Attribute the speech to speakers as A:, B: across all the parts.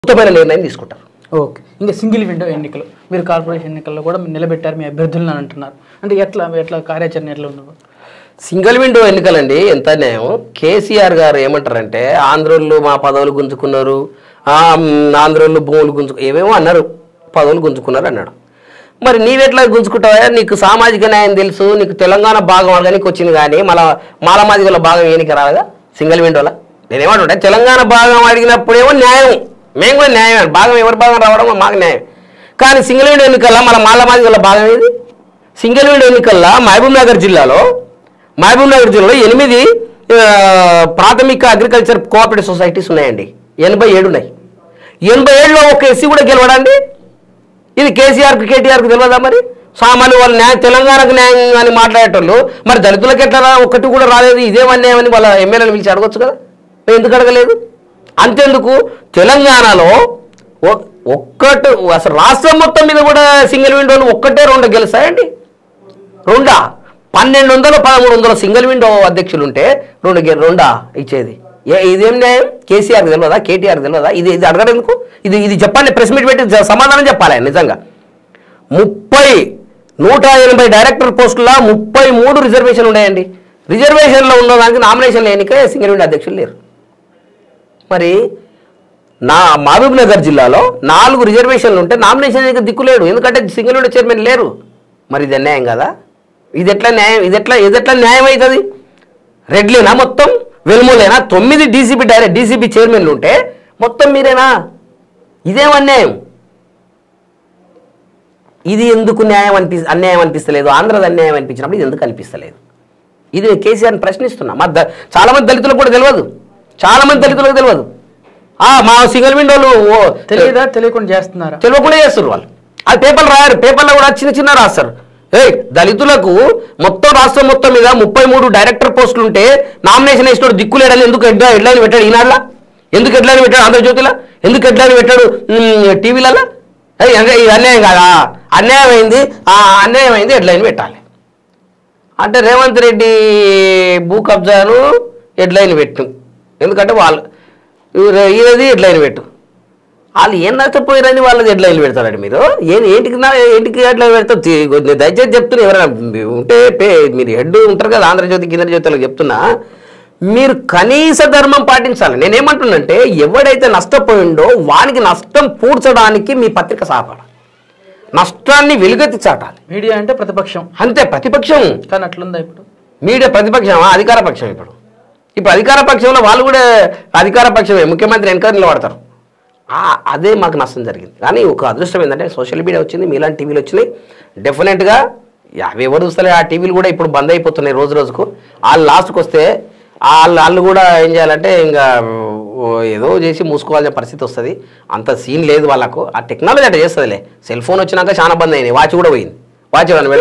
A: అద్భుతమైన నిర్ణయం తీసుకుంటారు
B: ఓకే ఇంకా సింగిల్ విండో ఎన్నికలు మీరు కార్పొరేషన్ ఎన్నికల్లో కూడా మీరు నిలబెట్టారు మీ అభ్యర్థులను అని అంటున్నారు అంటే ఎట్లా ఎట్లా కార్యాచరణ ఎట్లా ఉండదు
A: సింగిల్ విండో ఎన్నికలండి ఎంత న్యాయం కేసీఆర్ గారు ఏమంటారంటే ఆంధ్రోళ్ళు మా పదవులు గుంజుకున్నారు ఆ, మ్, ఆంధ్రోళ్ళు భూములు గుంజు ఏమేమో అన్నారు పదవులు గుంజుకున్నారు అన్నాడు మరి నీవెట్లా గుంజుకుంటావా నీకు సామాజిక న్యాయం తెలుసు నీకు తెలంగాణ భాగం అడగనికి వచ్చింది కానీ మళ్ళా మాలమాదిగల భాగం ఏనికి రాలేదా సింగిల్ విండోలా నేనేమంటుంటే తెలంగాణ భాగం అడిగినప్పుడేమో న్యాయం మేము కూడా న్యాయం భాగం ఎవరి భాగం రావడం మాకు న్యాయం కానీ సింగిల్ విండో ఎన్నికల్లో మన మాలమాదిగల భాగం ఏది సింగిల్ విండో ఎన్నికల్లో మహబూబ్ నగర్ జిల్లాలో మహబూబ్ నగర్ జిల్లాలో ఎనిమిది ఆ, ప్రాథమిక అగ్రికల్చర్ కోఆపరేటివ్ సొసైటీస్ ఉన్నాయండి ఎనభై ఏడు ఉన్నాయి ఎనభై ఏడులో ఒక ఎస్సీ కూడా గెలవడండి ఇది కేసీఆర్కి కేటీఆర్కి తెలియదా మరి సామాన్లు వాళ్ళు న్యాయం తెలంగాణకు న్యాయం అని మాట్లాడేటోళ్ళు మరి దళితులకు ఎట్లా రా- ఒక్కటి కూడా రాలేదు ఇదే అన్యాయమని వాళ్ళ ఎమ్మెల్యేని పిలిచి అడగొచ్చు కదా మరి ఎందుకు అడగలేదు అంతెందుకు తెలంగాణలో ఒ- ఒక్కటి అసలు రాష్ట్రం మొత్తం మీద కూడా సింగిల్ విండోలు ఒక్కటే రెండు గెలుస్తాయండి రెండా పన్నెండు వందలు పదమూడు వందల సింగిల్ విండో అధ్యక్షులు ఉంటే రెండు గె- రెండా ఇచ్చేది ఏ ఇదేం న్యాయం కేసీఆర్ తెలియదా కేటీఆర్ తెలియదా ఇది ఇది అడగడం ఎందుకు ఇది ఇది చెప్పండి ప్రెస్ మీట్ పెట్టి జ- సమాధానం చెప్పాలి ఆయన నిజంగా ముప్పై నూట ఎనభై డైరెక్టర్ పోస్టుల ముప్పై మూడు రిజర్వేషన్లు ఉన్నాయండి రిజర్వేషన్లో ఉన్నదానికి నామినేషన్ లేనికే సింగిల్ విండో అధ్యక్షులు లేరు మరి నా మహబూబ్ నగర్ జిల్లాలో నాలుగు రిజర్వేషన్లు ఉంటే నామినేషన్ ఇంకా దిక్కు లేడు ఎందుకంటే సింగిల్ విండో చైర్మన్ లేరు మరి ఇది అన్యాయం కదా ఇది ఎట్లా న్యాయం ఇది ఎట్లా ఇది ఎట్లా న్యాయం అవుతుంది రెడ్లేనా మొత్తం వెలుములేనా తొమ్మిది డీసీబీ డైరెక్ట్ డీసీబీ చైర్మన్లు ఉంటే మొత్తం మీరేనా ఇదేం అన్యాయం ఇది ఎందుకు న్యాయం అనిపి అన్యాయం అనిపిస్తలేదు ఆంధ్రది అన్యాయం అనిపించినప్పుడు ఇది ఎందుకు అనిపిస్తలేదు ఇది నేను కేసీఆర్ని ప్రశ్నిస్తున్నా మా ద- చాలా మంది దళితులకు కూడా తెలియదు చాలా మంది దళితులకు తెలియదు ఆ, మా సింగిల్ విండోలు ఓ
B: తెలియదా తెలియకుండా చేస్తున్నారా
A: తెలియకుండా చేస్తారు వాళ్ళు అది పేపర్లు రాయారు పేపర్లో కూడా చిన్న చిన్న రాస్తారు ఏ దళితులకు మొత్తం రాష్ట్రం మొత్తం మీద ముప్పై మూడు డైరెక్టర్ పోస్టులు ఉంటే నామినేషన్ వేసినోడు దిక్కులేడని ఎందుకు హెడ్ హెడ్లైన్ పెట్టాడు ఈనాడులా ఎందుకు హెడ్లైన్ పెట్టాడు ఆంధ్రజ్యోతిలో ఎందుకు హెడ్లైన్ పెట్టాడు టీవీలలో అంటే ఇది అన్యాయం కాదా అన్యాయం అయింది ఆ అన్యాయం అయింది హెడ్లైన్ పెట్టాలి అంటే రేవంత్ రెడ్డి భూ కబ్జాను హెడ్లైన్ పెట్టు ఎందుకంటే వాళ్ళు ఈయనది హెడ్లైన్ పెట్టు వాళ్ళు ఏం నష్టపోయారని వాళ్ళది హెడ్లైన్ పెడతారండి మీరు ఏం ఏంటికి నా ఏంటికి హెడ్లైన్ పెడతారు తి- నేను దయచేసి చెప్తున్నా ఎవరైనా ఉంటే పే మీరు హెడ్ ఉంటారు కదా ఆంధ్రజ్యోతి కింద జ్యోతిలకు చెప్తున్నా మీరు కనీస ధర్మం పాటించాలి నేనేమంటున్నంటే ఎవడైతే నష్టపోయిండో వానికి నష్టం పూడ్చడానికి మీ పత్రిక సహాపడాలి నష్టాన్ని వెలుగెత్తి చాటాలి
B: మీడియా అంటే ప్రతిపక్షం
A: అంతే ప్రతిపక్షం
B: కానీ అట్లుందా ఇప్పుడు
A: మీడియా ప్రతిపక్షమా అధికార పక్షం ఇప్పుడు ఇప్పుడు అధికార పక్షంలో వాళ్ళు కూడా అధికార పక్షమే ముఖ్యమంత్రి వెనక నిలబడతారు ఆ- అదే మాకు నష్టం జరిగింది కానీ ఒక అదృష్టం ఏంటంటే సోషల్ మీడియా వచ్చింది మీలాంటి టీవీలు వచ్చినాయి డెఫినెట్గా అవి ఎవరు చూస్తలే ఆ టీవీలు కూడా ఇప్పుడు బంద్ అయిపోతున్నాయి రోజు రోజుకు వాళ్ళు లాస్ట్కి వస్తే వాళ్ళు వాళ్ళు కూడా ఏం చేయాలంటే ఇంకా ఓ ఏదో చేసి మూసుకోవాల్సిన పరిస్థితి వస్తుంది అంత సీన్ లేదు వాళ్ళకు ఆ టెక్నాలజీ అట్లా చేస్తుందిలే సెల్ ఫోన్ వచ్చినాక చాలా బంద్ అయినాయి వాచ్ కూడా పోయింది వాచ్ ఏమన్నా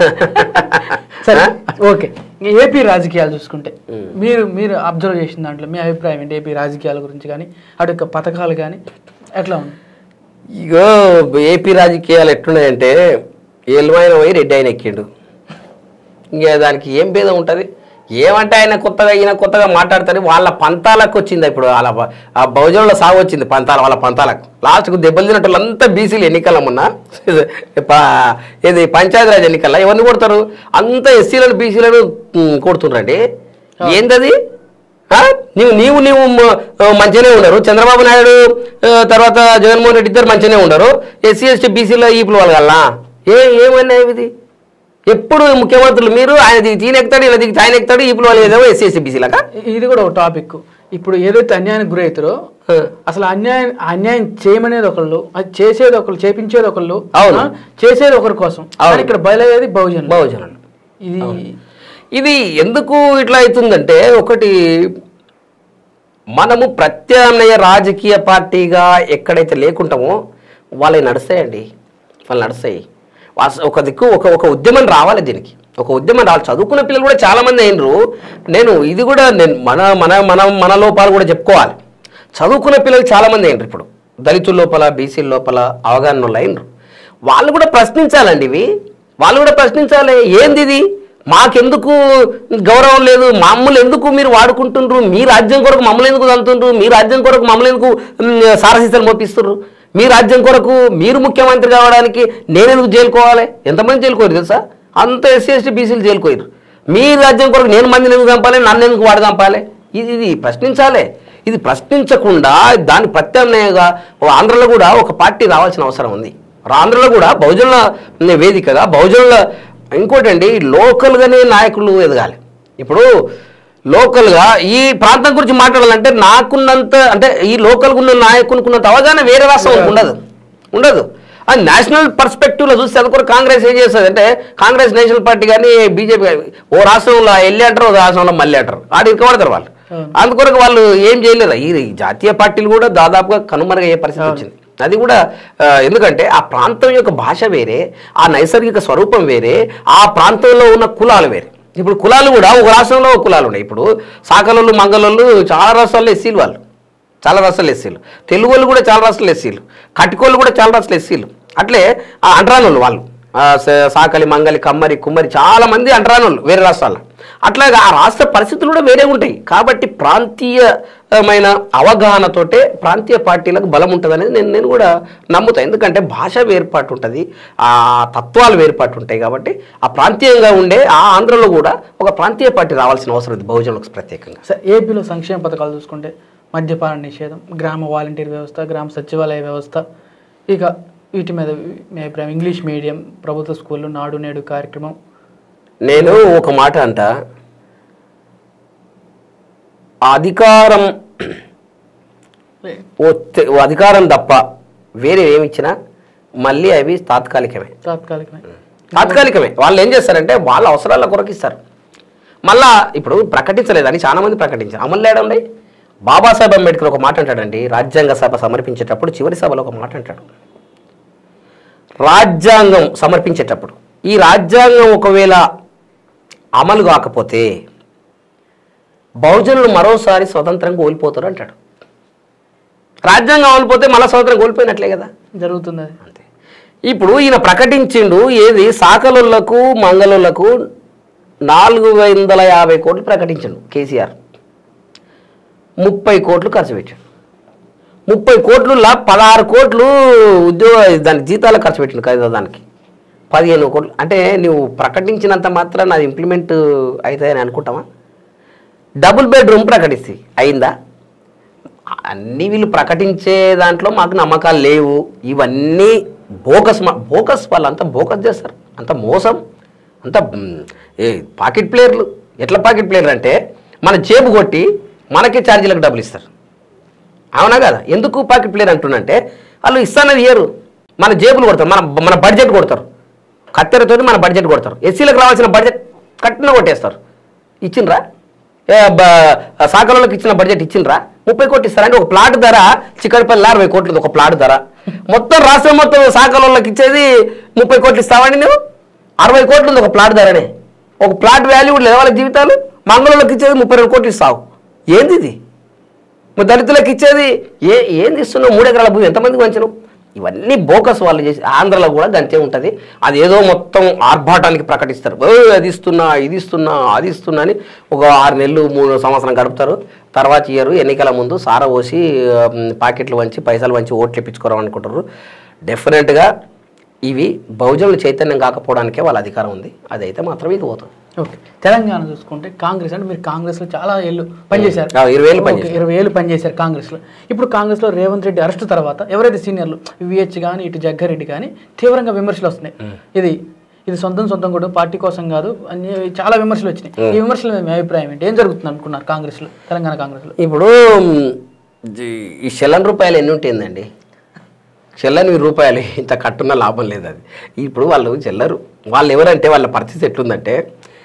B: సరే
A: పెడుతున్నా
B: ఓకే ఇంకా ఏపీ రాజకీయాలు చూసుకుంటే మీరు మీరు అబ్జర్వ్ చేసిన దాంట్లో మీ అభిప్రాయం ఏంటి ఏపీ రాజకీయాల గురించి కానీ అటు యొక్క పథకాలు కానీ ఎట్లా ఉంది
A: ఇగో ఏపీ రాజకీయాలు ఎట్లున్నాయంటే ఎల్మైన పోయి రెడ్డి ఆయన ఎక్కిండు ఇంకా దానికి ఏం భేదం ఉంటుంది ఏమంటే ఆయన కొత్తగా ఈయన కొత్తగా మాట్లాడతారు వాళ్ళ పంతాలకు వచ్చింది ఇప్పుడు వాళ్ళ బ- ఆ బహుజనుల సాగు వచ్చింది పంతాల వాళ్ళ పంతాలకు లాస్ట్కు దెబ్బలు తినట్టు వాళ్ళంతా బీసీలు ఎన్నికల మొన్న ప- ఇది పంచాయతీరాజ్ ఎన్నికల్లో ఎవరిని కొడతారు అంత ఎస్సీలను బీసీలను కొడుతుండ్రండి ఏందది ఆ? నీవు నీవు నీవు మ- ఆ, మంచిగానే ఉన్నారు చంద్రబాబు నాయుడు ఆ, తర్వాత జగన్మోహన్ రెడ్డి ఇద్దరు మంచిగానే ఉన్నారు ఎస్సీ ఎస్టీ బీసీలో ఈపులు వాళ్ళ ఏ ఏమన్నా ఇది ఎప్పుడు ముఖ్యమంత్రులు మీరు ఆయన దిగి తీయన ఎక్కుతాడు ఇలా దిగి ఆయన ఎక్కుతాడు ఈపులు వాళ్ళు ఏదో ఎస్సీ ఎస్టీ బీసీలక
B: ఇ- ఇది కూడా ఒక టాపిక్ ఇప్పుడు ఏదైతే అన్యాయానికి గురవుతారో అసలు అన్యాయం అన్యాయం చేయమనేది ఒకళ్ళు అది చేసేది ఒకళ్ళు చేపించేది ఒకళ్ళు
A: అవును.
B: ఆ, చేసేది ఒకరి కోసం
A: అవును.
B: కానీ ఇక్కడ బయలయ్యేది బహుజన్
A: బహుజనులు
B: ఇది
A: ఇది ఎందుకు ఇట్లా అవుతుందంటే ఒకటి మనము ప్రత్యామ్నాయ రాజకీయ పార్టీగా ఎక్కడైతే లేకుంటామో వాళ్ళవి నడుస్తాయండి వాళ్ళు నడుస్తాయి వాస్- ఒక దిక్కు ఒక ఒక ఉద్యమం రావాలి దీనికి ఒక ఉద్యమం రావాలి చదువుకున్న పిల్లలు కూడా చాలామంది అయినరు నేను ఇది కూడా నేను మన మన మన మన లోపాలు కూడా చెప్పుకోవాలి చదువుకున్న పిల్లలు చాలామంది అయినరు ఇప్పుడు దళితుల లోపల బీసీల లోపల అవగాహన అయినరు వాళ్ళు కూడా ప్రశ్నించాలండి ఇవి వాళ్ళు కూడా ప్రశ్నించాలి ఏంది ఇది మాకెందుకు గౌరవం లేదు మమ్మల్ని ఎందుకు మీరు వాడుకుంటుండ్రు మీ రాజ్యం కొరకు మమ్మల్ని ఎందుకు తంతుండ్రు మీ రాజ్యం కొరకు మమ్మల్ని ఎందుకు మ్, సారసీసలు మోపిస్తుండ్రు మీ రాజ్యం కొరకు మీరు ముఖ్యమంత్రి కావడానికి నేను ఎందుకు జైలుకోవాలి ఎంతమంది జైలుకోరు తెలుసా అంత ఎస్సీ ఎస్టీ బీసీలు జైలుకోరు మీ రాజ్యం కొరకు నేను మందిని ఎందుకు చంపాలి నన్ను ఎందుకు వాడు చంపాలి ఇది ఇది ప్రశ్నించాలి ఇది ప్రశ్నించకుండా దాని ప్రత్యామ్నాయంగా ఓ ఆంధ్రలో కూడా ఒక పార్టీ రావాల్సిన అవసరం ఉంది ఆంధ్రలో కూడా బహుజనుల వేదికగా బహుజనుల ఇంకోటండి లోకల్గానే నాయకులు ఎదగాలి ఇప్పుడు లోకల్గా ఈ ప్రాంతం గురించి మాట్లాడాలంటే నాకున్నంత అంటే ఈ లోకల్గా ఉన్న నాయకునికి ఉన్నంత అవగాహన వేరే రాష్ట్రం ఉండదు ఉండదు అది నేషనల్ పర్స్పెక్టివ్లో చూస్తే అది కూడా కాంగ్రెస్ ఏం చేస్తుంది అంటే కాంగ్రెస్ నేషనల్ పార్టీ కానీ బీజేపీ ఓ రాష్ట్రంలో వెళ్ళి అంటారు ఓ రాష్ట్రంలో మళ్ళీ అంటారు ఆడ ఇరుకబడతారు వాళ్ళు
B: అవును.
A: అందుకొరకు వాళ్ళు ఏం చేయలేరు ఈ ఈ జాతీయ పార్టీలు కూడా దాదాపుగా కనుమరుగయ్యే పరిస్థితి వచ్చింది అది కూడా ఆ, ఎందుకంటే ఆ ప్రాంతం యొక్క భాష వేరే ఆ నైసర్గిక స్వరూపం వేరే ఆ ప్రాంతంలో ఉన్న కులాలు వేరే ఇప్పుడు కులాలు కూడా ఒక రాష్ట్రంలో ఒక కులాలు ఉన్నాయి ఇప్పుడు సాకలోళ్ళు మంగళోళ్ళు చాలా రాష్ట్రాల్లో ఎస్సీలు వాళ్ళు చాలా రాష్ట్రాలు ఎస్సీలు తెలుగు వాళ్ళు కూడా చాలా రాష్ట్రాలు ఎస్సీలు కటికోళ్ళు కూడా చాలా రాష్ట్రాలు ఎస్సీలు అట్లే ఆ అంటరానోళ్ళు వాళ్ళు ఆ, స- సాకలి మంగలి కమ్మరి కుమ్మరి చాలా మంది అంటరానోళ్ళు వేరే రాష్ట్రాల్లో అట్లాగే ఆ రాష్ట్ర పరిస్థితులు కూడా వేరే ఉంటాయి కాబట్టి ప్రాంతీయమైన అవగాహనతోటే ప్రాంతీయ పార్టీలకు బలం ఉంటుంది అనేది నేను నేను కూడా నమ్ముతాను ఎందుకంటే భాష వేర్పాటు ఉంటుంది ఆ తత్వాలు వేర్పాటు ఉంటాయి కాబట్టి ఆ ప్రాంతీయంగా ఉండే ఆ ఆంధ్రలో కూడా ఒక ప్రాంతీయ పార్టీ రావాల్సిన అవసరం ఉంది బహుజనులకు ప్రత్యేకంగా
B: సార్ ఏపీలో సంక్షేమ పథకాలు చూసుకుంటే మద్యపాన నిషేధం గ్రామ వాలంటీర్ వ్యవస్థ గ్రామ సచివాలయ వ్యవస్థ ఇక వీటి మీద మీ అభిప్రాయం ఇంగ్లీష్ మీడియం ప్రభుత్వ స్కూళ్ళు నాడు నేడు కార్యక్రమం
A: నేను ఒక మాట అంట అధికారం ఒత్తి- అధికారం తప్ప వేరే ఏమి ఇచ్చినా మళ్ళీ అవి తాత్కాలికమే
B: తాత్కాలికమే
A: తాత్కాలికమే వాళ్ళు ఏం చేస్తారంటే వాళ్ళ అవసరాల కొరకు ఇస్తారు మళ్ళా ఇప్పుడు ప్రకటించలేదని చాలా మంది ప్రకటించారు అమలు లేడండి బాబాసాహెబ్ అంబేద్కర్ ఒక మాట అంటాడండి రాజ్యాంగ సభ సమర్పించేటప్పుడు చివరి సభలో ఒక మాట అంటాడు రాజ్యాంగం సమర్పించేటప్పుడు ఈ రాజ్యాంగం ఒకవేళ అమలు కాకపోతే బహుజనులు మరోసారి స్వతంత్రం కోల్పోతారు అంటాడు రాజ్యాంగం అమలుపోతే మళ్ళీ స్వతంత్రం కోల్పోయినట్లే కదా
B: జరుగుతుంది అది
A: అంతే ఇప్పుడు ఈయన ప్రకటించిండు ఏది సాకలులకు మంగళులకు నాలుగు వందల యాభై కోట్లు ప్రకటించిండు కేసీఆర్ ముప్పై కోట్లు ఖర్చు పెట్టాడు ముప్పై కోట్లులా పదహారు కోట్లు ఉద్యోగ దాని జీతాలు ఖర్చు పెట్టిండు కదా దానికి పదిహేను కోట్లు అంటే నువ్వు ప్రకటించినంత మాత్రం నాది ఇంప్లిమెంట్ అవుతాయని అనుకుంటావా డబుల్ బెడ్రూమ్ ప్రకటిస్తే అయిందా అన్నీ వీళ్ళు ప్రకటించే దాంట్లో మాకు నమ్మకాలు లేవు ఇవన్నీ బోకస్ మా- బోకస్ వాళ్ళు అంతా బోకస్ చేస్తారు అంత మోసం అంత మ్, ఏ పాకెట్ ప్లేయర్లు ఎట్లా పాకెట్ ప్లేయర్ అంటే మన జేబు కొట్టి మనకే ఛార్జీలకు డబ్బులు ఇస్తారు అవునా కదా ఎందుకు పాకెట్ ప్లేయర్ అంటున్నంటే వాళ్ళు ఇస్తానని ఇయ్యరు మన జేబులు కొడతారు మన మన బడ్జెట్ కొడతారు కత్తెరతో మన బడ్జెట్ కొడతారు ఎస్సీలకు రావాల్సిన బడ్జెట్ కట్టిన కొట్టేస్తారు ఇచ్చిండ్రా ఏ బ- సాకలోళ్ళకి ఇచ్చిన బడ్జెట్ ఇచ్చిండ్రా ముప్పై కోట్లు ఇస్తారంటే ఒక ప్లాట్ ధర చిక్కడిపల్లి అరవై కోట్లు ఒక ప్లాట్ ధర మొత్తం రాష్ట్రం మొత్తం సాకలోళ్ళకి ఇచ్చేది ముప్పై కోట్లు ఇస్తావండి నువ్వు అరవై కోట్లు ఉంది ఒక ప్లాట్ ధరనే ఒక ప్లాట్ వాల్యూ కూడా లేదా వాళ్ళ జీవితాలు మంగళూరుకి ఇచ్చేది ముప్పై రెండు కోట్లు ఇస్తావు ఏంది ఇది మరి దళితులకు ఇచ్చేది ఏ ఏంది ఇస్తున్నావు మూడు ఎకరాల భూమి ఎంతమందికి వంచను ఇవన్నీ బోకస్ వాళ్ళు చేసి ఆంధ్రలో కూడా గంతే ఉంటుంది అది ఏదో మొత్తం ఆర్భాటానికి ప్రకటిస్తారు "ఓ, అది ఇస్తున్నా ఇది ఇస్తున్నా అది ఇస్తున్నా అని ఒక ఆరు నెలలు మూడు సంవత్సరం గడుపుతారు తర్వాత ఇయర్ ఎన్నికల ముందు సార పోసి ఆ, పాకెట్లు వంచి పైసలు వంచి ఓట్లు ఇప్పించుకోవడం అనుకుంటారు డెఫినెట్గా ఇవి బహుజనులు చైతన్యం కాకపోవడానికే వాళ్ళ అధికారం ఉంది అదైతే మాత్రం ఇది పోతుంది
B: ఓకే తెలంగాణ చూసుకుంటే కాంగ్రెస్ అంటే మీరు కాంగ్రెస్లో చాలా ఏళ్ళు పనిచేశారు
A: ఆ, ఇరవై ఏళ్ళు
B: ఓకే,
A: పనిచేశాను.
B: ఇరవై ఏళ్ళు పనిచేశారు కాంగ్రెస్లో ఇప్పుడు కాంగ్రెస్లో రేవంత్ రెడ్డి అరెస్ట్ తర్వాత ఎవరైతే సీనియర్లు విహెచ్ కానీ ఇటు జగ్గారెడ్డి కానీ తీవ్రంగా విమర్శలు వస్తున్నాయి ఇది ఇది సొంతం సొంతం కూడా పార్టీ కోసం కాదు అన్ని చాలా విమర్శలు వచ్చినాయి ఈ విమర్శల మీద మీ అభిప్రాయం ఏంటి ఏం జరుగుతుంది అనుకున్నారు కాంగ్రెస్లో తెలంగాణ కాంగ్రెస్లో
A: ఇప్పుడు మ్, జీ- ఈ చెల్లని రూపాయలు ఎన్ని ఉంటుందండి చెల్లని రూపాయలు ఇంత కట్టున్న లాభం లేదు అది ఇప్పుడు వాళ్ళు చెల్లరు వాళ్ళు ఎవరంటే వాళ్ళ పరిస్థితి ఎట్లుందంటే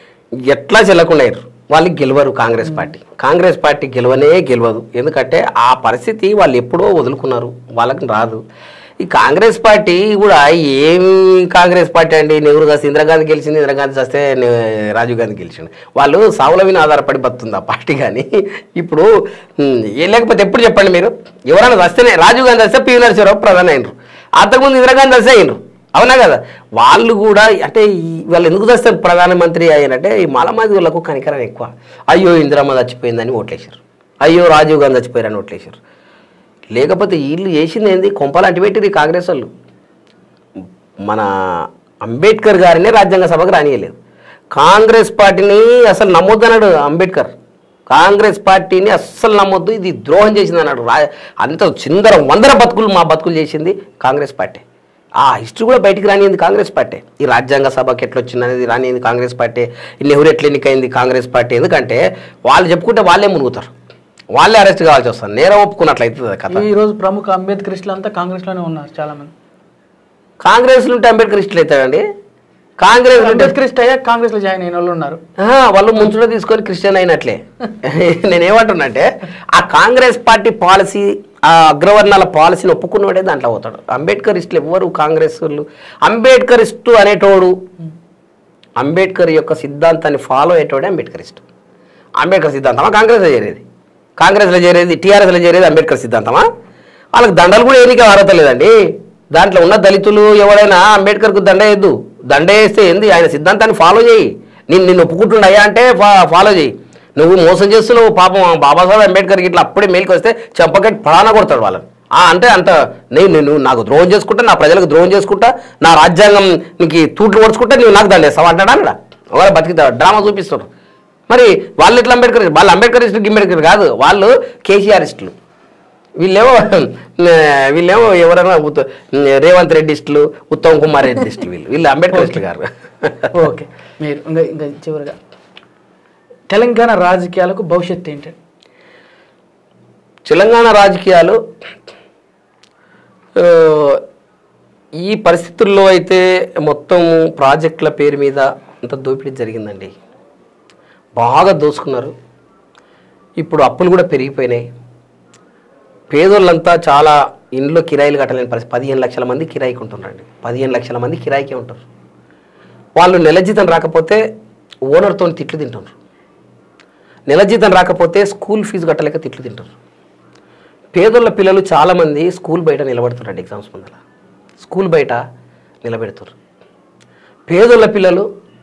A: ఎట్లా చెల్లకుండా అయ్యారు వాళ్ళు గెలవరు కాంగ్రెస్ పార్టీ కాంగ్రెస్ పార్టీ గెలవనే గెలవదు ఎందుకంటే ఆ పరిస్థితి వాళ్ళు ఎప్పుడో వదులుకున్నారు వాళ్ళకి రాదు ఈ కాంగ్రెస్ పార్టీ కూడా ఏమి కాంగ్రెస్ పార్టీ అండి నెహ్రూ కాస్త ఇందిరాగాంధీ గెలిచింది ఇందిరాగాంధీ వస్తే రాజీవ్ గాంధీ గెలిచిండు వాళ్ళు సావుల మీద ఆధారపడి బతుంది ఆ పార్టీ కానీ ఇప్పుడు ఉమ్, ఏ లేకపోతే ఎప్పుడు చెప్పండి మీరు ఎవరైనా వస్తేనే రాజీవ్ గాంధీ వస్తే పివి నరసింహరావు ప్రధాని అయినరు అంతకుముందు ఇందిరాగాంధీ వస్తే అయినరు అవునా కదా వాళ్ళు కూడా అంటే ఈ- వాళ్ళు ఎందుకు చేస్తారు ప్రధానమంత్రి అయ్యారంటే ఈ మలమాది వాళ్ళకు కనికరం ఎక్కువ అయ్యో ఇందిరమ్మ చచ్చిపోయిందని ఓట్లేశారు అయ్యో రాజీవ్ గాంధీ చచ్చిపోయారని ఓట్లేశారు లేకపోతే వీళ్ళు చేసింది ఏంది కొంపలు అంటిపెట్టిరు ఈ కాంగ్రెస్ వాళ్ళు మన అంబేద్కర్ గారినే రాజ్యాంగ సభకు రానియలేదు కాంగ్రెస్ పార్టీని అసలు నమ్మొద్దన్నాడు అంబేద్కర్ కాంగ్రెస్ పార్టీని అస్సలు నమ్మొద్దు ఇది ద్రోహం చేసింది అన్నాడు రా అంత చిందర వందర బతుకులు మా బతుకులు చేసింది కాంగ్రెస్ పార్టీ ఆ హిస్టరీ కూడా బయటికి రానియింది కాంగ్రెస్ పార్టీ ఈ రాజ్యాంగ సభకి ఎట్లా వచ్చింది అనేది రానియింది కాంగ్రెస్ పార్టీ ఈ నెహ్రూ ఎట్లా ఎన్నికైంది కాంగ్రెస్ పార్టీ ఎందుకంటే వాళ్ళు చెప్పుకుంటే వాళ్ళే మునుగుతారు వాళ్ళే అరెస్ట్ కావాల్సి వస్తారు నేరం ఒప్పుకున్నట్లయితే కథ
B: ఈ రోజు ప్రముఖ అంబేద్కరిస్టులు అంతా కాంగ్రెస్లోనే ఉన్నారు చాలా మంది
A: కాంగ్రెస్లు ఉంటే అంబేద్కర్ ఇష్టలు అవుతాడండి కాంగ్రెస్ ఉంటే
B: అంబేద్కరిస్ట్ అయ్యాక కాంగ్రెస్లో జాయిన్ అయిన వాళ్ళు ఉన్నారు
A: ఆహా, వాళ్ళు ముంచులో తీసుకొని క్రిస్టియన్ అయినట్లే నేనేమంటున్నంటే ఆ కాంగ్రెస్ పార్టీ పాలసీ ఆ అగ్రవర్ణాల పాలసీని ఒప్పుకున్నవాడే దాంట్లో పోతాడు అంబేద్కర్ ఇస్టులు ఎవ్వరు కాంగ్రెస్ వాళ్ళు అంబేద్కర్ ఇస్టు అనేటోడు అంబేద్కర్ యొక్క సిద్ధాంతాన్ని ఫాలో అయ్యేటోడే అంబేద్కర్ ఇస్టు అంబేద్కర్ సిద్ధాంతమా కాంగ్రెస్లో చేరేది కాంగ్రెస్లో చేరేది టీఆర్ఎస్లో చేరేది అంబేద్కర్ సిద్ధాంతమా వాళ్ళకి దండలు కూడా ఎన్నిక అర్హత లేదండి దాంట్లో ఉన్న దళితులు ఎవరైనా అంబేద్కర్కు దండ వేయద్దు దండ వేస్తే ఏంది ఆయన సిద్ధాంతాన్ని ఫాలో చేయి నేను నిన్ను ఒప్పుకుంటుండయా అంటే ఫా- ఫాలో చేయి నువ్వు మోసం చేస్తున్నావు పాపం బాబాసాహెబ్ అంబేద్కర్కి ఇట్లా అప్పుడే మేలుకి వస్తే చెంపకట్టి పడాన కొడతాడు వాళ్ళని ఆ అంటే అంత నేను నేను నాకు ద్రోహం చేసుకుంటా నా ప్రజలకు ద్రోహం చేసుకుంటా నా రాజ్యాంగం నీకు తూట్లు ఓడ్చుకుంటా నువ్వు నాకు దండేస్తావు అంటాడా అన్నాడా ఒకవేళ బతికితా డ్రామా చూపిస్తారు మరి వాళ్ళు ఎట్లా అంబేద్కర్ వాళ్ళు అంబేద్కరిస్టులు గింబేద్కర్ కాదు వాళ్ళు కేసీఆరిస్టులు వీళ్ళేమో వీళ్ళేమో ఎవరైనా ఉత్త- రేవంత్ రెడ్డిస్టులు ఉత్తమ్ కుమార్ రెడ్డిస్టులు వీళ్ళు వీళ్ళు అంబేద్కరిస్టులు గారు
B: ఓకే మీరు ఇంకా ఇంకా చివరిగా తెలంగాణ రాజకీయాలకు భవిష్యత్తు ఏంటి
A: తెలంగాణ రాజకీయాలు ఆ, ఈ పరిస్థితుల్లో అయితే మొత్తం ప్రాజెక్టుల పేరు మీద అంత దోపిడీ జరిగిందండి బాగా దోసుకున్నారు ఇప్పుడు అప్పులు కూడా పెరిగిపోయినాయి పేదోళ్ళంతా చాలా ఇంట్లో కిరాయిలు కట్టలేని పరిస్థితి పదిహేను లక్షల మంది కిరాయికి ఉంటున్నారండి పదిహేను లక్షల మంది కిరాయికే ఉంటారు వాళ్ళు నెల జీతం రాకపోతే ఓనర్తో తిట్లు తింటున్నారు నెల జీతం రాకపోతే స్కూల్ ఫీజు కట్టలేక తిట్లు తింటారు పేదోళ్ళ పిల్లలు చాలామంది స్కూల్ బయట నిలబడుతున్నారు ఎగ్జామ్స్ ముందర స్కూల్ బయట నిలబెడుతారు పేదోళ్ళ పిల్లలు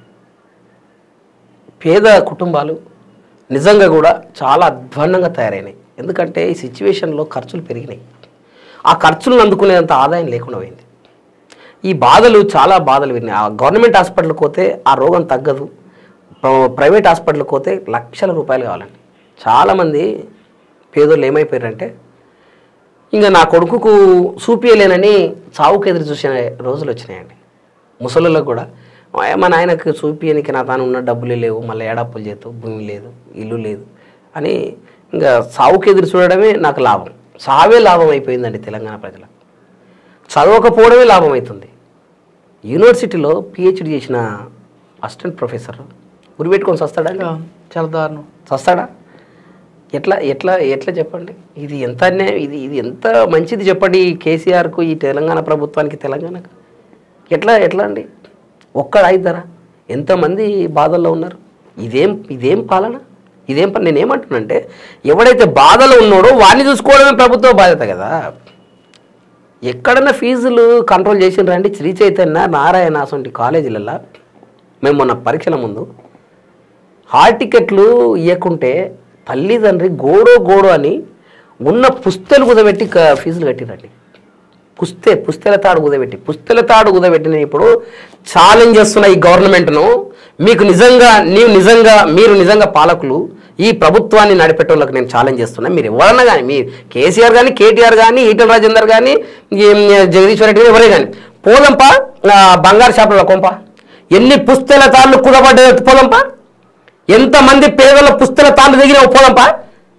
A: పేద కుటుంబాలు నిజంగా కూడా చాలా అధ్వాన్నంగా తయారైనాయి ఎందుకంటే ఈ సిచ్యువేషన్లో ఖర్చులు పెరిగినాయి ఆ ఖర్చులను అందుకునేంత ఆదాయం లేకుండా పోయింది ఈ బాధలు చాలా బాధలు విన్నాయి ఆ గవర్నమెంట్ హాస్పిటల్కి పోతే ఆ రోగం తగ్గదు ప్ర- ప్రైవేట్ హాస్పిటల్కి పోతే లక్షల రూపాయలు కావాలండి చాలామంది పేదోళ్ళు ఏమైపోయారంటే ఇంకా నా కొడుకుకు చూపియలేనని చావుకు ఎదురు చూసిన రోజులు వచ్చినాయండి ముసలిళ్ళకు కూడా "మా- మా నాయనకు చూపియనికి నా తాను ఉన్న డబ్బులే లేవు మళ్ళీ ఏడాపులు చేతు భూమి లేదు ఇల్లు లేదు అని ఇంకా సావుకు ఎదురు చూడడమే నాకు లాభం సావే లాభం అయిపోయిందండి తెలంగాణ ప్రజలకు చదవకపోవడమే లాభం అవుతుంది యూనివర్సిటీలో పిహెచ్డి చేసిన అసిస్టెంట్ ప్రొఫెసర్ గురిపెట్టుకొని వస్తాడండి
B: ఆ, చాలా దారుణం
A: చస్తాడా ఎట్లా ఎట్లా ఎట్లా చెప్పండి ఇది ఎంత అన్యాయం ఇది ఇది ఎంత మంచిది చెప్పండి ఈ కేసీఆర్కు ఈ తెలంగాణ ప్రభుత్వానికి తెలంగాణకు ఎట్లా ఎట్లా అండి ఒక్కడు అయిద్దరా ఎంతమంది బాధల్లో ఉన్నారు ఇదేం ఇదేం పాలన ఇదేం పని నేనేమంటున్నానంటే ఎవడైతే బాధలో ఉన్నాడో వాడిని చూసుకోవడమే ప్రభుత్వ బాధ్యత కదా ఎక్కడన్నా ఫీజులు కంట్రోల్ చేసిండ్రండి శ్రీ చైతన్య నారాయణ అసంటి కాలేజీలలో మేము మొన్న పరీక్షల ముందు హాల్ టికెట్లు ఇవ్వకుంటే తల్లిదండ్రి గోడో గోడో అని ఉన్న పుస్తలు కుదబెట్టి క- ఫీజులు కట్టిరండి పుస్తే పుస్తెల తాడు కుదబెట్టి పుస్తెల తాడు కుదబెట్టి నేను ఇప్పుడు ఛాలెంజ్ చేస్తున్న ఈ గవర్నమెంట్ను మీకు నిజంగా నీవు నిజంగా మీరు నిజంగా పాలకులు ఈ ప్రభుత్వాన్ని నడిపెట్టోళ్ళకి నేను ఛాలెంజ్ చేస్తున్నా మీరు ఎవరన్నా కానీ మీ కేసీఆర్ కానీ కేటీఆర్ కానీ ఈటల రాజేందర్ కానీ ఈ జగదీశ్వర్ రెడ్డి కానీ ఎవరే కానీ పోదంపా ఆ, బంగారు షాపుల కొంప ఎన్ని పుస్తెల తాళ్ళు కుదబడ్డ పోదంపా ఎంతమంది పేదల పుస్తల తాళ్ళు దిగిన పోదంపా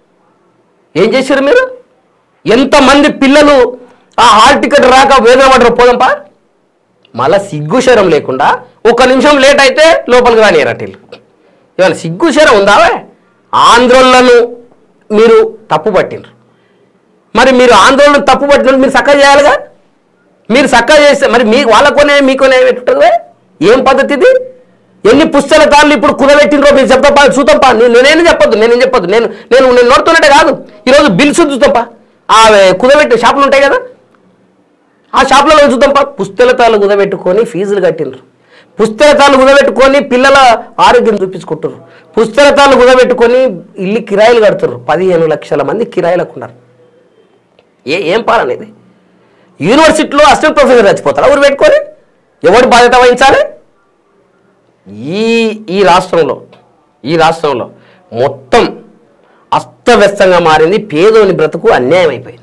A: ఏం చేశారు మీరు ఎంతమంది పిల్లలు ఆ హాల్ టికెట్ రాక వేదన పడరు పోదంపా మళ్ళా సిగ్గుశరం లేకుండా ఒక నిమిషం లేట్ అయితే లోపలికి రానియరట వీళ్ళు ఇవాళ సిగ్గుశరం ఉందావే ఆంధ్రోళ్లను మీరు తప్పు పట్టిండ్రు మరి మీరు ఆందోళన తప్పు పట్టిన మీరు చక్కగా చేయాలిగా మీరు చక్కగా చేస్తే మరి మీ వాళ్ళకొనే మీకొనే పెట్టుతుంది ఏం పద్ధతి ఇది ఎన్ని పుస్తల తాళ్ళు ఇప్పుడు కుదబెట్టినరో మీరు చెప్తాపా చూద్దాంపా నేను నేనేం చెప్పొద్దు నేనేం చెప్పొద్దు నేను నేను నేను నోడుతున్నట్టే కాదు ఈరోజు బిల్స్ చూద్దాంపా ఆ కుదబెట్టి షాపులు ఉంటాయి కదా ఆ షాప్లలో చూద్దాం పా పుస్తెలతాలు కుదబెట్టుకొని ఫీజులు కట్టిండ్రు పుస్తెలతాలు కుదబెట్టుకొని పిల్లల ఆరోగ్యం చూపించుకుంటారు పుస్తెలతాలు కుదబెట్టుకొని ఇల్లు కిరాయిలు కడుతుర్రు పదిహేను లక్షల మంది కిరాయిలకు ఉన్నారు ఏ ఏం పాలనేది యూనివర్సిటీలో అసిస్టెంట్ ప్రొఫెసర్ చచ్చిపోతారా ఊరు పెట్టుకొని ఎవరు బాధ్యత వహించాలి ఈ ఈ రాష్ట్రంలో ఈ రాష్ట్రంలో మొత్తం అస్తవ్యస్తంగా మారింది పేదోని బ్రతుకు అన్యాయం అయిపోయింది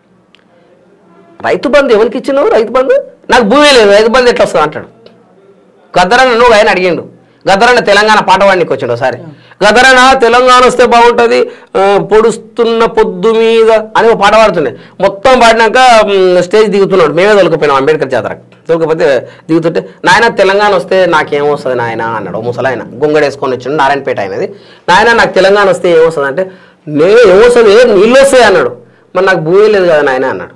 A: రైతు బంధు ఎవరికి ఇచ్చినావు రైతు బంధు నాకు భూమి లేదు రైతు బంధు ఎట్లా వస్తుంది అంటాడు గద్దరన్న నువ్వు ఆయన అడిగిండు గద్దరన్న తెలంగాణ పాట వాడికి వచ్చిండు ఒకసారి గద్దరన్న తెలంగాణ వస్తే బాగుంటుంది ఆ, పొడుస్తున్న పొద్దు మీద అని ఒక పాట పాడుతుండే మొత్తం పాడినాక మ్, స్టేజ్ దిగుతున్నాడు మేమే తొలకపోయినాం అంబేద్కర్ జాతరకు తొలకపోతే దిగుతుంటే నాయన తెలంగాణ వస్తే నాకేం వస్తుంది నాయన అన్నాడు ఓ ముసలాయన గుంగడేసుకొని వచ్చిండు నారాయణపేట ఆయనది నాయన నాకు తెలంగాణ వస్తే ఏమొస్తుంది అంటే నే ఏమొస్తుంది ఏ నీళ్ళు వస్తాయి అన్నాడు మరి నాకు భూమి లేదు కదా నాయన అన్నాడు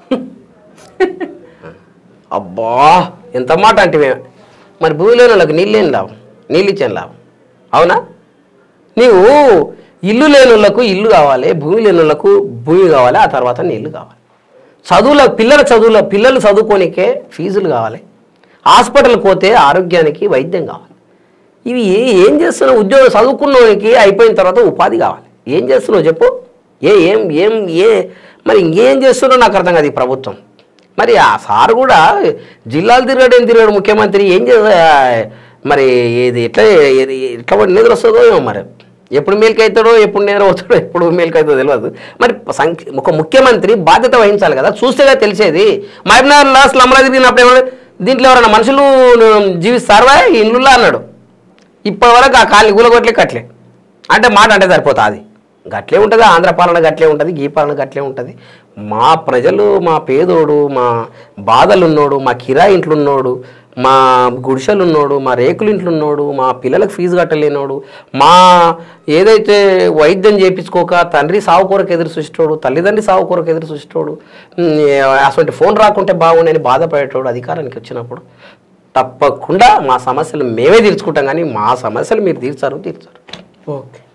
A: అబ్బా ఎంత మాట అంటే మరి భూమి లేని వాళ్ళకి నీళ్ళు లేని లాభం నీళ్ళు ఇచ్చాను లాభం అవునా నీవు ఇల్లు లేని వాళ్ళకు ఇల్లు కావాలి భూమి లేని వాళ్ళకు భూమి కావాలి ఆ తర్వాత నీళ్లు కావాలి చదువుల పిల్లల చదువుల పిల్లలు చదువుకోనికే ఫీజులు కావాలి హాస్పిటల్కి పోతే ఆరోగ్యానికి వైద్యం కావాలి ఇవి ఏ- ఏం చేస్తున్నావు ఉద్యోగం చదువుకున్నోనికి అయిపోయిన తర్వాత ఉపాధి కావాలి ఏం చేస్తున్నావు చెప్పు ఏ ఏం ఏం ఏ మరి ఇంకేం చేస్తున్నావు నాకు అర్థం కాదు ఈ ప్రభుత్వం మరి ఆ సార్ కూడా జిల్లాలు తిరగడు ఏం తిరగడు ముఖ్యమంత్రి ఏం చేస్తా మరి ఇది ఎట్లా ఏది- ఎట్లా పడి నిద్ర వస్తుందో ఏమో మరి ఎప్పుడు మేలుకి అవుతాడో ఎప్పుడు నిద్ర అవుతాడో ఎప్పుడు మేలుకి అవుతుందో తెలియదు మరి సంఖ్య ఒక ముఖ్యమంత్రి బాధ్యత వహించాలి కదా చూస్తేగా తెలిసేది మహబూబ్నగర్ లాస్ట్ లమ్మలా తిరిగినప్పుడు ఏమన్నా దీంట్లో ఎవరైనా మనుషులు జీవిస్తారా ఇల్లులా అన్నాడు ఇప్పటి వరకు ఆ కాళ్ళని కూలగొట్లే కట్లే అంటే మాట అంటే సరిపోతుంది అది గట్లే ఉంటుంది ఆంధ్ర పాలన గట్లే ఉంటుంది గీ పాలన గట్లే ఉంటుంది మా ప్రజలు మా పేదోడు మా బాధలు ఉన్నోడు మా కిరాయి ఇంట్లో ఉన్నోడు మా గుడిసెలు ఉన్నోడు మా రేకుల ఇంట్లో ఉన్నోడు మా పిల్లలకు ఫీజు కట్టలేనోడు మా ఏదైతే వైద్యం చేయించుకోక తండ్రి సావు కొరకు ఎదురు చూసేటోడు తల్లిదండ్రి సావు కొరకు ఎదురు చూసేటోడు ఉమ్, అటువంటి ఫోన్ రాకుంటే బాగుండని బాధపడేటోడు అధికారానికి వచ్చినప్పుడు తప్పకుండా మా సమస్యలు మేమే తీర్చుకుంటాం కానీ మా సమస్యలు మీరు తీర్చారు తీర్చారు
B: ఓకే